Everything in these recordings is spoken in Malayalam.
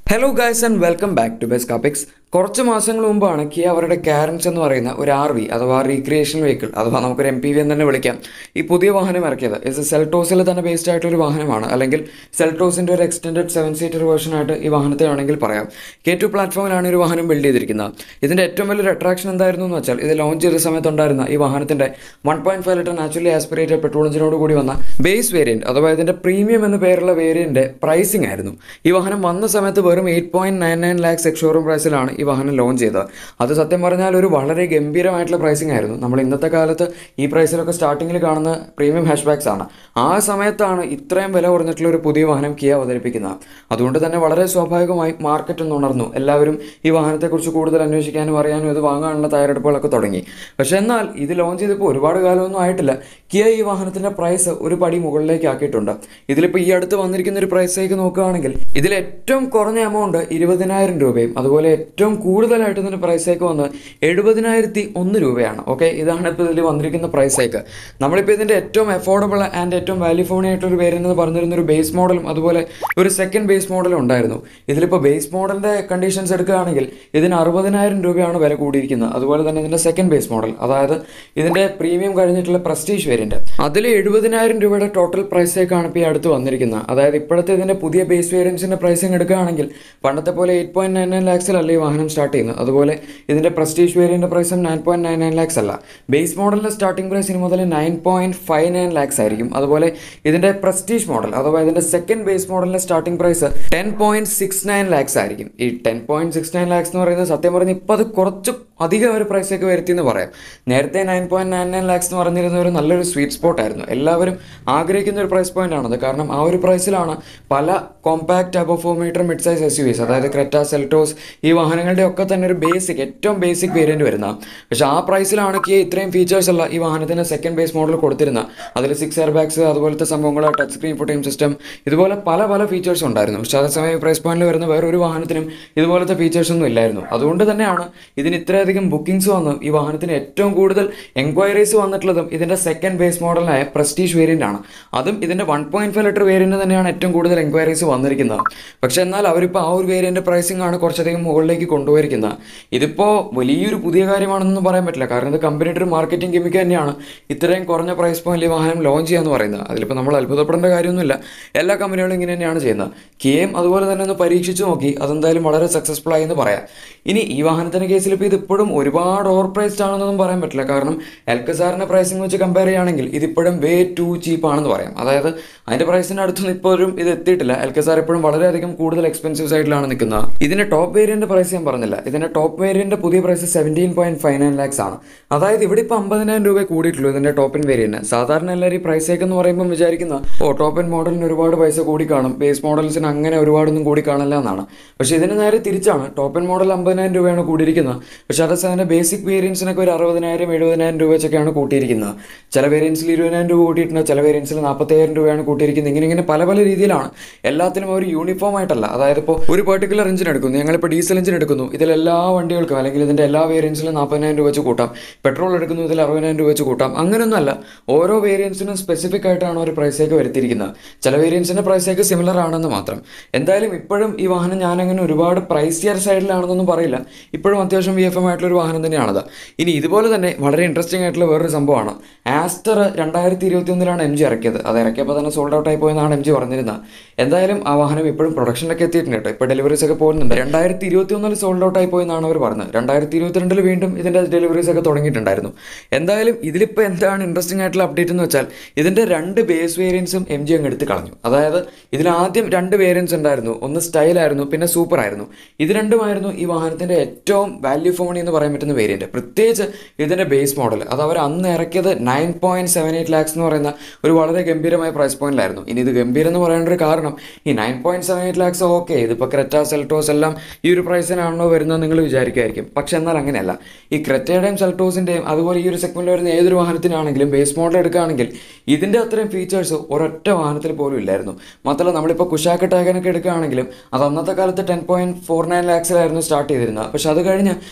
hello guys and welcome back to ബെസ് കാപ്പിക്സ് കുറച്ച് മാസങ്ങൾ മുമ്പാണ് കിയ അവരുടെ കാരൻസ് എന്ന് പറയുന്ന ഒരു ആർ വി അഥവാ റീക്രിയേഷൻ വെഹിക്കിൾ അഥവാ നമുക്കൊരു എം പി വി എന്ന് തന്നെ വിളിക്കാം ഈ പുതിയ വാഹനം ഇറക്കിയത് ഇത് സെൽട്ടോസിൽ തന്നെ ബേസ്ഡ് ആയിട്ടൊരു വാഹനമാണ് അല്ലെങ്കിൽ സെൽട്ടോസിൻ്റെ ഒരു എക്സ്റ്റൻഡഡ് സെവൻ സീറ്റർ വേർഷനായിട്ട് ഈ വാഹനത്തെ വേണമെങ്കിൽ പറയാം കെ ടു പ്ലാറ്റ്ഫോമിലാണ് ഈ ഒരു വാഹനം ബിൽഡ് ചെയ്തിരിക്കുന്നത് ഇതിൻ്റെ ഏറ്റവും വലിയൊരു അട്രാക്ഷൻ എന്തായിരുന്നു എന്ന് വെച്ചാൽ ഇത് ലോഞ്ച് ചെയ്ത സമയത്തുണ്ടായിരുന്ന ഈ വാഹനത്തിൻ്റെ one point five litre naturally aspirated petrol എഞ്ചിനോട് കൂടി വന്ന ബേസ് വേരിയൻറ്റ് അഥവാ ഇതിൻ്റെ പ്രീമിയം എന്ന പേരുള്ള വേരിയൻ്റെ പ്രൈസിംഗ് ആയിരുന്നു ഈ വാഹനം വന്ന സമയത്ത് വെറും eight point nine nine lakhs ex showroom പ്രൈസിലാണ് ഈ വാഹനം ലോഞ്ച് ചെയ്തത് അത് സത്യം പറഞ്ഞാൽ ഒരു വളരെ ഗംഭീരമായിട്ടുള്ള പ്രൈസിംഗ് ആയിരുന്നു നമ്മൾ ഇന്നത്തെ കാലത്ത് ഈ പ്രൈസിലൊക്കെ സ്റ്റാർട്ടിങ്ങിൽ കാണുന്ന പ്രീമിയം ഹാഷ് ബാക്സ് ആണ് ആ സമയത്താണ് ഇത്രയും വില കുറഞ്ഞിട്ടുള്ള ഒരു പുതിയ വാഹനം കിയ അവതരിപ്പിക്കുന്നത് അതുകൊണ്ട് തന്നെ വളരെ സ്വാഭാവികമായി മാർക്കറ്റ് ഒന്ന് ഉണർന്നു എല്ലാവരും ഈ വാഹനത്തെക്കുറിച്ച് കൂടുതൽ അന്വേഷിക്കാനും അറിയാനും ഇത് വാങ്ങാനുള്ള തയ്യാറെടുപ്പുകളൊക്കെ തുടങ്ങി പക്ഷേ എന്നാൽ ഇത് ലോഞ്ച് ചെയ്തപ്പോൾ ഒരുപാട് കാലമൊന്നും ആയിട്ടില്ല കിയ ഈ വാഹനത്തിൻ്റെ പ്രൈസ് ഒരു പടി മുകളിലേക്ക് ആക്കിയിട്ടുണ്ട് ഇതിലിപ്പോൾ ഈ അടുത്ത് വന്നിരിക്കുന്ന ഒരു പ്രൈസിലേക്ക് നോക്കുകയാണെങ്കിൽ ഇതിൽ ഏറ്റവും കുറഞ്ഞ എമൗണ്ട് ഇരുപതിനായിരം രൂപയും അതുപോലെ ഏറ്റവും കൂടുതലായിട്ട് ഇതിൻ്റെ പ്രൈസേക്ക് വന്ന് എഴുപതിനായിരത്തി ഒന്ന് രൂപയാണ് ഓക്കെ ഇതാണ് ഇപ്പോൾ ഇതിൽ വന്നിരിക്കുന്ന പ്രൈസേക്ക് നമ്മളിപ്പോൾ ഇതിൻ്റെ ഏറ്റവും അഫോർഡബിൾ ആൻഡ് ഏറ്റവും വാല്യൂ ഫോണി ആയിട്ടൊരു വേരിയൻ്റ് എന്ന് പറഞ്ഞിരുന്ന ഒരു ബേസ് മോഡലും അതുപോലെ ഒരു സെക്കൻഡ് ബേസ് മോഡലും ഉണ്ടായിരുന്നു ഇതിലിപ്പോൾ ബേസ് മോഡലിൻ്റെ കണ്ടീഷൻസ് എടുക്കുകയാണെങ്കിൽ ഇതിന് അറുപതിനായിരം രൂപയാണ് വില കൂടിയിരിക്കുന്നത് അതുപോലെ തന്നെ ഇതിൻ്റെ സെക്കൻഡ് ബേസ് മോഡൽ അതായത് ഇതിൻ്റെ പ്രീമിയം കഴിഞ്ഞിട്ടുള്ള പ്രസ്റ്റീജ് വേരിയൻറ്റ് അതിൽ എഴുപതിനായിരം രൂപയുടെ ടോട്ടൽ പ്രൈസേക്കാണ് ഇപ്പോൾ ഈ അടുത്ത് വന്നിരിക്കുന്നത് അതായത് ഇപ്പോഴത്തെ ഇതിൻ്റെ പുതിയ ബേസ് വേരിയൻസിൻ്റെ പ്രൈസിങ് എടുക്കുകയാണെങ്കിൽ പണ്ടത്തെ പോലെ എയ്റ്റ് പോയിന്റ് നയൻ നയൻ ലാക്സിലല്ല ഈ വാഹനം സ്റ്റാർട്ട് ചെയ്യുന്നത് അതുപോലെ ഇതിൻ്റെ പ്രസ്റ്റീജ് വേരിയൻ്റെ പ്രൈസും nine point nine nine lakhs അല്ല ബേസ് മോഡലിൻ്റെ സ്റ്റാർട്ടിംഗ് പ്രൈസ് ഇനി മുതൽ nine point five nine lakhs ആയിരിക്കും അതുപോലെ ഇതിൻ്റെ പ്രസ്റ്റീജ് മോഡൽ അഥവാ ഇതിൻ്റെ സെക്കൻഡ് ബേസ് മോഡലിൻ്റെ starting price ten point six nine lakhs ആയിരിക്കും ഈ ten point six nine lakhs എന്ന് പറയുന്നത് സത്യം പറഞ്ഞ് ഇപ്പോൾ അത് കുറച്ച് അധികം ഒരു പ്രൈസൊക്കെ വരുത്തി എന്ന് പറയാം നേരത്തെ nine point nine nine lakhs എന്ന് പറഞ്ഞിരുന്ന ഒരു നല്ലൊരു സ്വീറ്റ് സ്പോട്ട് ആയിരുന്നു എല്ലാവരും ആഗ്രഹിക്കുന്ന ഒരു പ്രൈസ് പോയിന്റ് ആണത് കാരണം ആ ഒരു പ്രൈസിലാണ് പല compact above four metre mid size S U Vs അതായത് ക്രെറ്റ സെൽറ്റോസ് ഈ വാഹനങ്ങളുടെ ഒക്കെ തന്നെ ഒരു ബേസിക് ഏറ്റവും ബേസിക് വേരിയന്റ് വരുന്ന പക്ഷേ ആ പ്രൈസിലാണ് കിയ ഇത്രയും ഫീച്ചേഴ്സ് ഉള്ള ഈ വാഹനത്തിന് സെക്കൻഡ് ബേസ് മോഡൽ കൊടുത്തിരുന്നത് അതിൽ സിക്സ് എയർ ബാഗ്സ് അതുപോലത്തെ സംഭവങ്ങൾ ടച്ച് സ്ക്രീൻ ഫുട്ടൈം സിസ്റ്റം ഇതുപോലെ പല പല ഫീച്ചേഴ്സ് ഉണ്ടായിരുന്നു പക്ഷേ അതേസമയം പ്രൈസ് പോയിന്റിൽ വരുന്ന വേറൊരു വാഹനത്തിനും ഇതുപോലത്തെ ഫീച്ചേഴ്സ് ഒന്നും ഇല്ലായിരുന്നു അതുകൊണ്ട് തന്നെയാണ് ഇതിന് ഇത്രയധികം ബുക്കിംഗ്സ് വന്നു ഈ വാഹനത്തിന് ഏറ്റവും കൂടുതൽ എൻക്വയറീസ് വന്നിട്ടുള്ളതും ഇതിൻ്റെ സെക്കൻഡ് ബേസ് മോഡലായ പ്രസ്റ്റീജ് വേരിയൻ്റ് ആണ് അതും ഇതിൻ്റെ one point five litre variant തന്നെയാണ് ഏറ്റവും കൂടുതൽ എൻക്വയറീസ് വന്നിരിക്കുന്നത് പക്ഷേ എന്നാൽ അവരിപ്പോൾ ആ ഒരു വേരിയൻ്റെ പ്രൈസിംഗ് ആണ് കുറച്ചധികം മുകളിലേക്ക് കൊണ്ടുപോയിരിക്കുന്നത് ഇതിപ്പോൾ വലിയൊരു പുതിയ കാര്യമാണെന്നൊന്നും പറയാൻ പറ്റില്ല കാരണം ഇത് കമ്പനിയുടെ ഒരു മാർക്കറ്റിംഗ് ഗിമിക്ക് തന്നെയാണ് ഇത്രയും കുറഞ്ഞ പ്രൈസ് പോയിന്റിൽ വാഹനം ലോഞ്ച് ചെയ്യാന്ന് പറയുന്നത് അതിലിപ്പോൾ നമ്മൾ അത്ഭുതപ്പെടേണ്ട കാര്യമൊന്നുമില്ല എല്ലാ കമ്പനികളും ഇങ്ങനെ തന്നെയാണ് ചെയ്യുന്നത് കെയും അതുപോലെ തന്നെ ഒന്ന് പരീക്ഷിച്ച് നോക്കി അതെന്തായാലും വളരെ സക്സസ്ഫുൾ ആയി എന്ന് പറയാം ഇനി ഈ വാഹനത്തിൻ്റെ കേസിൽ ഇപ്പോൾ ഇത് ഇപ്പോഴും ഒരുപാട് ഓവർ പ്രൈസ്ഡ് ആണെന്നൊന്നും പറയാൻ പറ്റില്ല കാരണം എൽക്കസാറിൻ്റെ പ്രൈസിംഗ് വെച്ച് കമ്പയർ ചെയ്യുകയാണെങ്കിൽ ഇതിപ്പോഴും വേ ടു ചീപ്പ് ആണെന്ന് പറയാം അതായത് അതിൻ്റെ പ്രൈസിൻ്റെ അടുത്തൊന്നും ഇപ്പോഴും ഇത് എത്തിയിട്ടില്ല എൽക്കസാർ ഇപ്പോഴും വളരെയധികം കൂടുതൽ എക്സ്പെൻസീവ് സൈഡിലാണ് നിൽക്കുന്നത് ഇതിൻ്റെ ടോപ്പ് വേരിയൻ്റെ പ്രൈസ് ഞാൻ പറഞ്ഞില്ല ഇതിൻ്റെ ടോപ്പ് വേരിയൻ്റെ പുതിയ price seventeen point five nine lakhs ആണ് അതായത് ഇവിടെ ഇപ്പോൾ അമ്പതിനായിരം രൂപ കൂടിയിട്ടുള്ളൂ ഇതിൻ്റെ ടോപ്പ് ഇൻ വേരിയന്റ് സാധാരണ എല്ലാവരും ഈ പ്രൈസേക്ക് എന്ന് പറയുമ്പോൾ വിചാരിക്കുന്ന ഓ ടോപ്പ് ഇൻ മോഡലിന് ഒരുപാട് പൈസ കൂടി കാണും ബേസ് മോഡൽസിന് അങ്ങനെ ഒരുപാടൊന്നും കൂടി കാണില്ല എന്നാണ് പക്ഷേ ഇതിന് നേരെ തിരിച്ചാണ് ടോപ്പ് ഇൻ മോഡൽ അമ്പതിനായിരം രൂപയാണ് കൂടിയിരിക്കുന്നത് പക്ഷേ അതേസമയം ബേസിക് വേരിയൻസിനൊക്കെ ഒരു അറുപതിനായിരം എഴുപതിനായിരം രൂപ വെച്ചൊക്കെയാണ് കൂട്ടിയിരിക്കുന്നത് ചില വേരിയൻസിൽ ഇരുപതിനായിരം രൂപ കൂട്ടിയിട്ടുണ്ട് ചില വേരിയൻസിൽ നാൽപ്പത്തയ്യായിരം രൂപയാണ് കൂട്ടിയിരിക്കുന്നത് ഇങ്ങനെ ഇങ്ങനെ പല പല രീതിയിലാണ് എല്ലാത്തിനും ഒരു യൂണിഫോം ആയിട്ടല്ല അതായത് ഇപ്പോൾ ഒരു പെർട്ടിക്കുലർ എഞ്ചിൻ എടുക്കുന്നു ഞങ്ങളിപ്പോൾ ഡീസൽ എഞ്ചിൻ എടുക്കുന്നു ഇതിൽ എല്ലാ വണ്ടികൾക്കും അല്ലെങ്കിൽ ഇതിൻ്റെ എല്ലാ വേരിയൻസിലും നാൽപ്പതിനായിരം രൂപ വെച്ച് കൂട്ടാം പെട്രോൾ എടുക്കുന്നു ഇതിൽ അറുപതിനായിരം രൂപ വെച്ച് കൂട്ടാം അങ്ങനെയൊന്നുമല്ല ഓരോ വേരിയൻസിനും സ്പെസിഫിക് ആയിട്ടാണ് ഒരു പ്രൈസേക്ക് വരുത്തിയിരിക്കുന്നത് ചില വേരിയൻസിൻ്റെ പ്രൈസേക്ക് സിമിലർ ആണെന്ന് മാത്രം എന്തായാലും ഇപ്പോഴും ഈ വാഹനം ഞാനങ്ങനെ ഒരുപാട് പ്രൈസിയർ സൈഡിലാണെന്നൊന്നും പറയില്ല ഇപ്പോഴും അത്യാവശ്യം വി എഫ് എം ആയിട്ടുള്ള ഒരു വാഹനം തന്നെയാണത് ഇനി ഇതുപോലെ തന്നെ വളരെ ഇൻട്രസ്റ്റിംഗ് ആയിട്ടുള്ള വേറൊരു സംഭവമാണ് ആസ്റ്റർ രണ്ടായിരത്തി ഇരുപത്തി ഒന്നിലാണ് എം ജി ഇറക്കിയത് അത് ഇറക്കിയപ്പോൾ തന്നെ സോൾഡ് ഔട്ട് ആയി പോയെന്നാണ് എം ജി പറഞ്ഞിരുന്നത് എന്തായാലും ആ വാഹനം ഇപ്പോഴും പ്രൊഡക്ഷനിലൊക്കെ എത്തിയിട്ടുണ്ട് കേട്ടോ ഇപ്പോൾ ഡെലിവറീസ് ഒക്കെ പോകുന്നുണ്ട് രണ്ടായിരത്തി ഇരുപത്തി ഒന്നിൽ സോൾഡ് ഔട്ട് ആയി പോയെന്നാണ് അവർ പറഞ്ഞത് രണ്ടായിരത്തി ഇരുപത്തിരണ്ടിൽ വീണ്ടും ഇതിൻ്റെ ഡെലിവറീസ് ഒക്കെ തുടങ്ങിയിട്ടുണ്ടായിരുന്നു എന്തായാലും ഇതിലിപ്പോൾ എന്താണ് ഇൻട്രസ്റ്റിംഗ് ആയിട്ടുള്ള അപ്ഡേറ്റ് എന്ന് വെച്ചാൽ ഇതിൻ്റെ രണ്ട് ബേസ് വേരിയൻസും എം ജി അങ്ങ് എടുത്ത് കളഞ്ഞു അതായത് ഇതിൽ ആദ്യം രണ്ട് വേരിയൻസ് ഉണ്ടായിരുന്നു ഒന്ന് സ്റ്റൈലായിരുന്നു പിന്നെ സൂപ്പർ ആയിരുന്നു ഇത് രണ്ടുമായിരുന്നു ഈ വാഹനത്തിൻ്റെ ഏറ്റവും വാല്യൂ ഫോണി എന്ന് പറയാൻ പറ്റുന്ന വേരിയൻറ്റ് പ്രത്യേകിച്ച് ഇതിൻ്റെ ബേസ് മോഡൽ അത് അവർ അന്ന് ഇറക്കിയത് nine point seven eight lakhs എന്ന് പറയുന്ന ഒരു വളരെ ഗംഭീരമായ പ്രൈസ് പോയിന്റിലായിരുന്നു ഇനി ഇത് ഗംഭീരം എന്ന് പറയേണ്ട ഒരു കാരണം ഈ nine point seven eight lakhs okay ഇതിപ്പോൾ ക്രെറ്റ സെൽട്ടോസ് എല്ലാം ഈ ഒരു പ്രൈസിനാണല്ലോ വരുന്നത് നിങ്ങൾ വിചാരിക്കുമായിരിക്കും പക്ഷെ എന്നാൽ അങ്ങനെയല്ല ഈ ക്രെറ്റയുടെയും സെൽട്ടോസിൻ്റെയും അതുപോലെ ഈ ഒരു സെഗ്മെൻറ്റിൽ വരുന്ന ഏതൊരു വാഹനത്തിനാണെങ്കിലും ബേസ് മോഡൽ എടുക്കുകയാണെങ്കിൽ ഇതിൻ്റെ അത്രയും ഫീച്ചേഴ്സ് ഒരൊറ്റ വാഹനത്തിൽ പോലും ഇല്ലായിരുന്നു മാത്രമല്ല നമ്മളിപ്പോൾ കുഷാക്ക് ടാഗനൊക്കെ എടുക്കുകയാണെങ്കിലും അത് അന്നത്തെ കാലത്ത് ടെൻ പോയിന്റ് ഫോർ നയൻ ലാക്സിലായിരുന്നു സ്റ്റാർട്ട് ചെയ്തിരുന്നത് പക്ഷെ അത് കഴിഞ്ഞ് ഇപ്പോഴത്തെ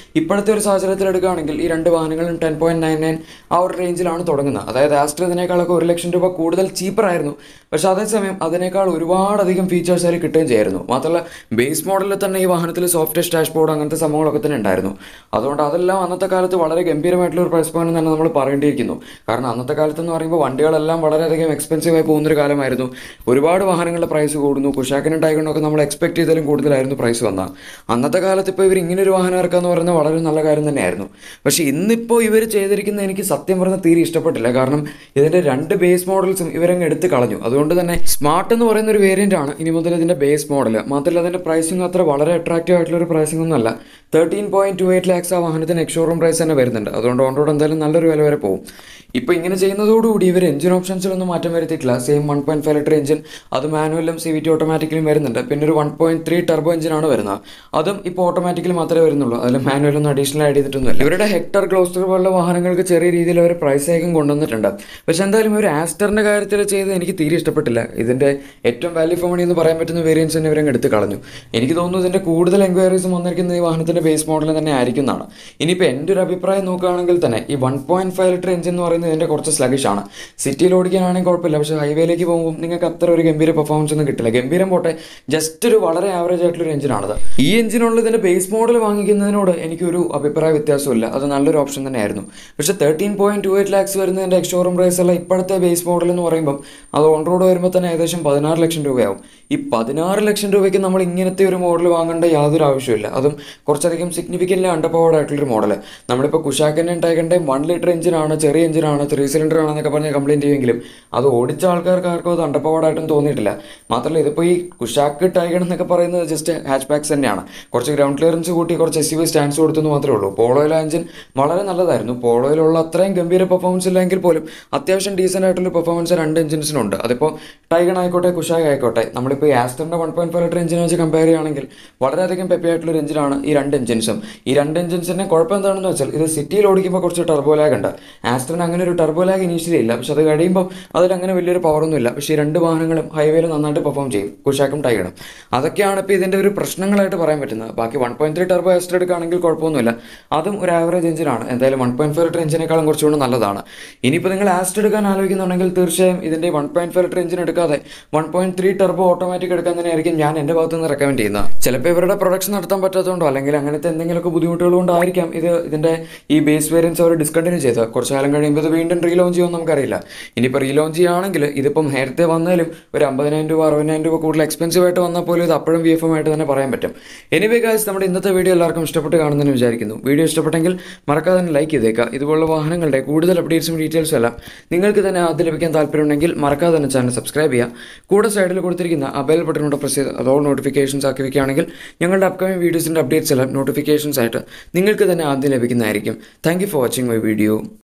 ഇപ്പോഴത്തെ ഒരു സാഹചര്യത്തിൽ എടുക്കുകയാണെങ്കിൽ ഈ രണ്ട് വാഹനങ്ങളും ടെൻ പോയിന്റ് നയൻ നയൻ ആ ഒരു റേഞ്ചിലാണ് തുടങ്ങുന്നത് അതായത് ആസ്ട്ര ഇതിനേക്കാളൊക്കെ ഒരു ലക്ഷം രൂപ കൂടുതൽ ചീപ്പറായിരുന്നു പക്ഷെ അതേസമയം അതിനേക്കാൾ ഒരുപാടധികം ഫീച്ചേഴ്സ് അതിൽ കിട്ടുകയും ചെയ്യായിരുന്നു മാത്രമല്ല ബേസ് മോഡലിൽ തന്നെ ഈ വാഹനത്തിൽ സോഫ്റ്റ് ഡാഷ് ബോർഡ് അങ്ങനത്തെ സംഭവങ്ങളൊക്കെ തന്നെ ഉണ്ടായിരുന്നു അതുകൊണ്ട് അതെല്ലാം അന്നത്തെ കാലത്ത് വളരെ ഗംഭീരമായിട്ടുള്ള ഒരു പ്രൈസ് പോയിന്റ് തന്നെ നമ്മൾ പറയേണ്ടിയിരിക്കുന്നു കാരണം അന്നത്തെ കാലത്ത് എന്ന് പറയുമ്പോൾ വണ്ടികളെല്ലാം വളരെയധികം എക്സ്പെൻസീവ് ആയി പോകുന്നൊരു കാലമായിരുന്നു ഒരുപാട് വാഹനങ്ങളുടെ പ്രൈസ് കൂടുന്നു കുഷാക്കിനും ടൈഗറിനും ഒക്കെ നമ്മൾ എക്സ്പെക്ട് ചെയ്തതിലും കൂടുതലായിരുന്നു പ്രൈസ് വന്ന അന്നത്തെ കാലത്ത് ഇപ്പോൾ ഇവർ ഇങ്ങനെ ഒരു വാഹനം ഇറക്കാന്ന് പറയുന്നത് വളരെ നല്ല കാര്യം തന്നെയായിരുന്നു പക്ഷേ ഇന്നിപ്പോൾ ഇവർ ചെയ്തിരിക്കുന്ന എനിക്ക് സത്യം പറഞ്ഞാൽ തീരെ ഇഷ്ടപ്പെട്ടില്ല കാരണം ഇതിൻ്റെ രണ്ട് ബേസ് മോഡൽസും ഇവരങ്ങ് എടുത്ത് കളഞ്ഞു അതുകൊണ്ട് തന്നെ സ്മാർട്ട് എന്ന് പറയുന്ന ഒരു വേരിയൻ്റ് ആണ് ഇനി മുതൽ ഇതിൻ്റെ ബേസ് മോഡൽ മാത്രമല്ല അതിൻ്റെ പ്രൈസിങ് അത്ര വളരെ അട്രാക്റ്റീവ് ആയിട്ടുള്ള ഒരു പ്രൈസിംഗ് ഒന്നുമല്ല thirteen point two eight lakhs ആ വാഹനത്തിന് എക്സ്ഷോറൂം പ്രൈസ് തന്നെ വരുന്നുണ്ട് അതുകൊണ്ട് ഓൺ റോഡ് എന്തായാലും നല്ലൊരു വില വരെ പോകും ഇപ്പോൾ ഇങ്ങനെ ചെയ്യുന്നതോടുകൂടി ഇവർ എഞ്ചിൻ ഓപ്ഷൻസിലൊന്നും മാറ്റം വരുത്തിയിട്ടില്ല same one point five litre engine അത് മാനുവലും സി വി ടി ഓട്ടോമാറ്റിക്കലും വരുന്നുണ്ട് പിന്നെ ഒരു വൺ പോയിന്റ് ത്രീ ടർബോ എഞ്ചിനാണ് വരുന്നത് അതും ഇപ്പോൾ ഓട്ടോമാറ്റിക്കലി മാത്രമേ വരുന്നുള്ളൂ അതിൽ മാനുവലൊന്നും അഡീഷണൽ ആഡ് ചെയ്തിട്ടൊന്നുമില്ല ഇവരുടെ ഹെക്ടർ ക്ലോസ്റ്റർ പോലുള്ള വാഹനങ്ങൾക്ക് ചെറിയ രീതിയിൽ അവർ പ്രൈസ് ഹൈക്കും കൊണ്ടുവന്നിട്ടുണ്ട് പക്ഷെ എന്തായാലും ഒരു ആസ്റ്ററിൻ്റെ കാര്യത്തിൽ ചെയ്ത് എനിക്ക് തീരെ ഇഷ്ടപ്പെട്ടില്ല ഇതിൻ്റെ ഏറ്റവും വാല്യൂ ഫോർ മണി എന്ന് പറയാൻ പറ്റുന്ന വേരിയൻസ് തന്നെ ഇവരങ്ങ് എടുത്ത് കളഞ്ഞു എനിക്ക് തോന്നുന്നു ഇതിൻ്റെ കൂടുതൽ എൻക്വയറീസും വന്നിരിക്കുന്നത് ഈ വാഹനത്തിൻ്റെ ബേസ് മോഡൽ തന്നെ ആയിരിക്കും എന്നാണ് ഇനിയിപ്പോൾ എൻ്റെ ഒരു അഭിപ്രായം നോക്കുകയാണെങ്കിൽ തന്നെ ഈ one point five litre engine എന്ന് പറയുന്നത് ഇതിൻ്റെ കുറച്ച് sluggish ആണ് സിറ്റിയിൽ ഓടിക്കാനാണെങ്കിൽ കുഴപ്പമില്ല പക്ഷേ ഹൈവേയിലേക്ക് പോകുമ്പോൾ നിങ്ങൾക്ക് അത്ര ഒരു ഗംഭീര പെർഫോമൻസ് ഒന്നും കിട്ടില്ല ഗംഭീരം പോട്ടെ ജസ്റ്റ് ഒരു വളരെ ആവറേജ് ആയിട്ടുള്ള ഒരു എഞ്ചിനാണത് ഈ എഞ്ചിനുള്ള ഇതിൻ്റെ ബേസ് മോഡൽ വാങ്ങിക്കുന്നതിനോട് എനിക്കൊരു അഭിപ്രായ വ്യത്യാസമില്ല അത് നല്ലൊരു ഓപ്ഷൻ തന്നെയായിരുന്നു പക്ഷേ thirteen point two eight lakhs വരുന്നതിൻ്റെ എക്സ്ഷോറൂം പ്രൈസ് ഉള്ള ഇപ്പോഴത്തെ ബേസ് മോഡൽ എന്ന് പറയുമ്പോൾ അത് ഓൺ റോഡ് വരുമ്പോൾ തന്നെ ഏകദേശം പതിനാറ് ലക്ഷം രൂപയാവും ഈ പതിനാറ് ലക്ഷം രൂപയ്ക്ക് നമ്മൾ ഇങ്ങനത്തെ ഒരു മോഡൽ വാങ്ങേണ്ട യാതൊരു ആവശ്യമില്ല അതും കുറച്ചധികം സിഗ്നിഫിക്കൻ്റ് അണ്ടർ പവർഡ് ആയിട്ടുള്ളൊരു മോഡൽ നമ്മളിപ്പോൾ കുഷാക്കിൻ്റെയും ടൈഗറിൻ്റെയും വൺ ലിറ്റർ എഞ്ചിനാണ് ചെറിയ എഞ്ചിനാണ് ത്രീ സിലിണ്ടർ ആണെന്നൊക്കെ പറഞ്ഞ് കംപ്ലയിൻറ്റ് ചെയ്യുമെങ്കിലും അത് ഓടിച്ച ആൾക്കാർക്ക് ആർക്കും അത് അണ്ടർ പവർഡ് ആയിട്ടും തോന്നിയിട്ടില്ല മാത്രമല്ല ഇതിപ്പോൾ ഈ കുഷാക്ക് ടൈഗർ എന്നൊക്കെ പറയുന്നത് ജസ്റ്റ് ഹാച്ച് ബാക്സ് തന്നെയാണ് കുറച്ച് ഗ്രൗണ്ട് ക്ലിയറൻസ് കൂട്ടി കുറച്ച് എസ് യു സ്റ്റാൻഡ്സ് കൊടുത്തെന്ന് മാത്രമേ ഉള്ളൂ പോളോയിലെ എഞ്ചിൻ വളരെ നല്ലതായിരുന്നു പോളോയിലുള്ള അത്രയും ഗംഭീര പെർഫോമൻസ് ഇല്ലെങ്കിൽ പോലും അത്യാവശ്യം ഡീസൻ്റ് ആയിട്ടുള്ള പെർഫോമൻസ് രണ്ട് എഞ്ചിൻസിനുണ്ട് അതിപ്പോൾ ടൈഗൺ ആയിക്കോട്ടെ കുഷാഗ് ആയിക്കോട്ടെ നമ്മളിപ്പോൾ ഈ ആസ്റ്ററിൻ്റെ വൺ പോയിന്റ് ഫൈവ് ലിറ്റർ എഞ്ചിനെ വെച്ച് കമ്പയർ ചെയ്യുകയാണെങ്കിൽ വളരെയധികം പെപ്പി ആയിട്ടുള്ള ഒരു എഞ്ചിനാണ് ഈ രണ്ട് എഞ്ചിൻസും ഈ രണ്ട് എഞ്ചിൻസിൻ്റെ കുഴപ്പം എന്താണെന്ന് വെച്ചാൽ ഇത് സിറ്റിയിൽ ഓടിക്കുമ്പോൾ കുറച്ച് ടർബോ ലാഗ് ഉണ്ട് ആസ്റ്ററിന് അങ്ങനെ ഒരു ടർബോ ലാഗ് ഇനീഷ്യലി ഇല്ല പക്ഷെ അത് കഴിയുമ്പോൾ അതിലങ്ങനെ വലിയൊരു പവറൊന്നും ഇല്ല പക്ഷേ ഈ രണ്ട് വാഹനങ്ങളും ഹൈവേയിൽ നന്നായിട്ട് പെർഫോം ചെയ്യും കുഷാക്കും ടൈഗണും അതൊക്കെയാണ് ഇപ്പോൾ ഇതിൻ്റെ ഒരു പ്രശ്നങ്ങളായിട്ട് പറയാൻ പറ്റുന്നത് ബാക്കി one point three turbo Astor എടുക്കുകയാണെങ്കിൽ കുഴപ്പമൊന്നുമില്ല അതും ഒരു ആവറേജ് എഞ്ചിനാണ് എന്തായാലും വൺ പോയിന്റ് ഫൈവ് ലിറ്റർ എഞ്ചിനേക്കാളും കുറച്ചുകൂടി നല്ലതാണ് ഇനിയിപ്പോൾ നിങ്ങൾ ആസ്റ്റർ എടുക്കാൻ ആലോചിക്കുന്നുണ്ടെങ്കിൽ തീർച്ചയായും ഇതിൻ്റെ one point five litre engine എടുക്കാതെ one point three turbo automatic എടുക്കാൻ തന്നെയായിരിക്കും ഞാൻ എൻ്റെ ഭാഗത്ത് നിന്ന് റെക്കമെൻഡ് ചെയ്യുന്നത് ചിലപ്പോൾ ഇവരുടെ പ്രൊഡക്ഷൻ നടത്താൻ പറ്റാത്തതുകൊണ്ടോ അല്ലെങ്കിൽ അങ്ങനത്തെ എന്തെങ്കിലുമൊക്കെ ബുദ്ധിമുട്ടുകൾ കൊണ്ടായിരിക്കാം ഇത് ഇതിൻ്റെ ഈ ബേസ് വേരിയൻസ് അവർ ഡിസ്കണ്ടിന്യൂ ചെയ്തത് കുറച്ച് കാലം കഴിയുമ്പോൾ ഇത് വീണ്ടും റീലോഞ്ച് ചെയ്യുമെന്ന് നമുക്കറിയില്ല ഇനിയിപ്പോൾ റീലോഞ്ച് ചെയ്യുകയാണെങ്കിൽ ഇതിപ്പം നേരത്തെ വന്നാലും ഒരു അമ്പതിനായിരം രൂപ അറുപതിനായിരം രൂപ കൂടുതൽ എക്സ്പെൻസീവ് ആയിട്ട് വന്നാൽ പോലും ഇത് അപ്പോഴും വി എഫ് എം ആയിട്ട് തന്നെ പറയാൻ പറ്റും എനിവേ ഗായ്സ് നമ്മുടെ ഇന്നത്തെ വീഡിയോ എല്ലാവർക്കും ഇഷ്ടപ്പെട്ട് കാണുന്നതെന്ന് വിചാരിക്കുന്നു വീഡിയോ ഇഷ്ടപ്പെട്ടെങ്കിൽ മറക്കാതെ തന്നെ ലൈക്ക് ചെയ്തേക്കുക ഇതുപോലുള്ള വാഹനങ്ങളുടെ കൂടുതൽ അപ്ഡേറ്റ്സും ഡീറ്റെയിൽസും എല്ലാം നിങ്ങൾക്ക് തന്നെ ആദ്യം ലഭിക്കാൻ താല്പര്യമുണ്ടെങ്കിൽ മറക്കാതെ തന്നെ ചാനൽ സബ്സ്ക്രൈബ് ചെയ്യുക കൂടെ സൈഡിൽ കൊടുത്തിരിക്കുന്ന ആ ബെൽ ബട്ടൺ കൂടെ പ്രസ് ചെയ്ത് അതോ നോട്ടിഫിക്കേഷൻസ് ആക്കി വെക്കുകയാണെങ്കിൽ ഞങ്ങളുടെ അപ്കമിംഗ് വീഡിയോസിൻ്റെ അപ്ഡേറ്റ്സ് എല്ലാം നോട്ടിഫിക്കേഷൻസ് ആയിട്ട് നിങ്ങൾക്ക് തന്നെ ആദ്യം ലഭിക്കുന്നതായിരിക്കും thank you for watching my video